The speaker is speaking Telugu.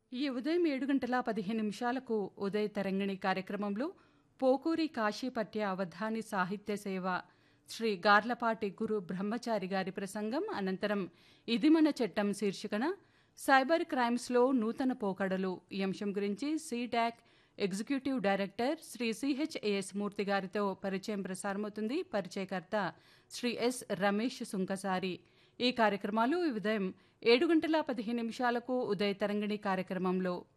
ఈ ఉదయం ఏడు గంటల పదిహేను నిమిషాలకు ఉదయ తరంగిణి కార్యక్రమంలో పోకూరి కాశీపట్య అవధాని సాహిత్య సేవ శ్రీ గార్లపాటి గురు బ్రహ్మచారి గారి ప్రసంగం అనంతరం ఇది మన చట్టం శీర్షికన సైబర్ క్రైమ్స్లో నూతన పోకడలు ఈ అంశం గురించి CDAC executive director Shri CHAS Murthy గారితో పరిచయం ప్రసారమవుతుంది పరిచయకర్త శ్రీ ఎస్ రమేష్ సుంకసారి ఈ కార్యక్రమాలు ఈ ఉదయం ఏడు గంటల పదిహేను నిమిషాలకు ఉదయ తరంగిణి కార్యక్రమంలో